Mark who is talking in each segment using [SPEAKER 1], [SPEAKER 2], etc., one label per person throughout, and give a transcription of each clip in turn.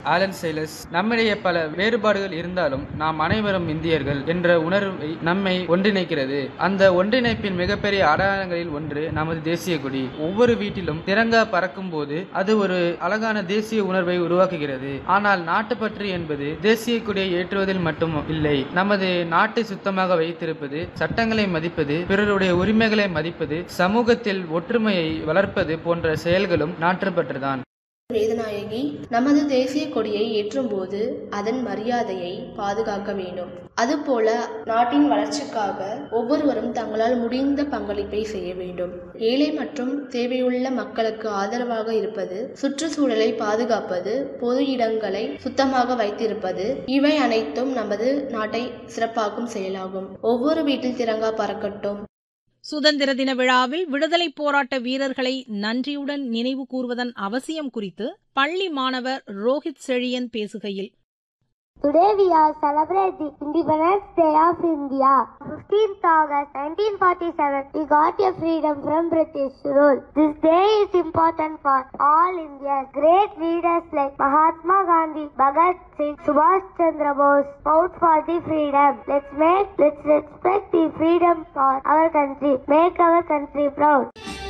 [SPEAKER 1] Alan Silas நம்மிடையே பல வேறுபாடுகள் இருந்தாலும் நாம் அனைவரும் இந்தியர்கள் என்ற உணர்வை நம்மை ஒன்றிணைக்கிறது அந்த ஒன்றிணைப்பின் மிகப்பெரிய அடையாளங்களில் ஒன்று நமது தேசிய கொடி ஒவ்வொரு வீட்டிலும் திரங்கா பறக்கும் போது அது ஒரு அழகான தேசிய உணர்வை உருவாக்குகிறது ஆனால் நாட்டுப்பற்று என்பது தேசிய கொடியை ஏற்றுவதில் மட்டும் இல்லை நமது நாட்டை சுத்தமாக வைத்திருப்பது சட்டங்களை மதிப்பது பிறருடைய உரிமைகளை மதிப்பது சமூகத்தில் ஒற்றுமையை வளர்ப்பது போன்ற செயல்களும் நாட்டுப்பற்றுதான்
[SPEAKER 2] வேதநாயகி நமது தேசிய கொடியை ஏற்றும்போது அதன் மரியாதையை பாதுகாக்க வேண்டும் அதுபோல நாட்டின் வளர்ச்சிக்காக ஒவ்வொருவரும் தங்களால் முடிந்த பங்களிப்பை செய்ய வேண்டும் ஏழை மற்றும் தேவையுள்ள மக்களுக்கு ஆதரவாக இருப்பது சுற்றுச்சூழலை பாதுகாப்பது பொது இடங்களை சுத்தமாக வைத்திருப்பது இவை அனைத்தும் நமது நாட்டை சிறப்பாக்கும் செயலாகும் ஒவ்வொரு வீட்டில் திரங்கா பறக்கட்டும்
[SPEAKER 3] சுதந்திர தின விழாவில் விடுதலை போராட்ட வீரர்களை நன்றியுடன் நினைவு கூர்வதன் அவசியம் குறித்து பள்ளி மாணவர் ரோஹித் செழியன் பேசுகையில்
[SPEAKER 4] Today we are celebrating the Independence Day of India. 15th August 1947, we got a freedom from British rule. This day is important for all Indians. Great leaders like Mahatma Gandhi, Bhagat Singh, Subhash Chandra Bose fought for the freedom. Let's make, let's respect the freedom for our country. Make our country proud.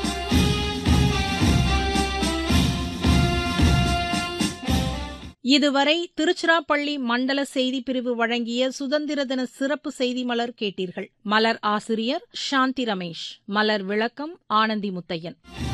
[SPEAKER 3] இதுவரை திருச்சிராப்பள்ளி மண்டல செய்தி பிரிவு வழங்கிய சுதந்திர தின சிறப்பு செய்தி மலர் கேட்டீர்கள் மலர் ஆசிரியர் சாந்தி ரமேஷ் மலர் விளக்கம் ஆனந்தி முத்தையன்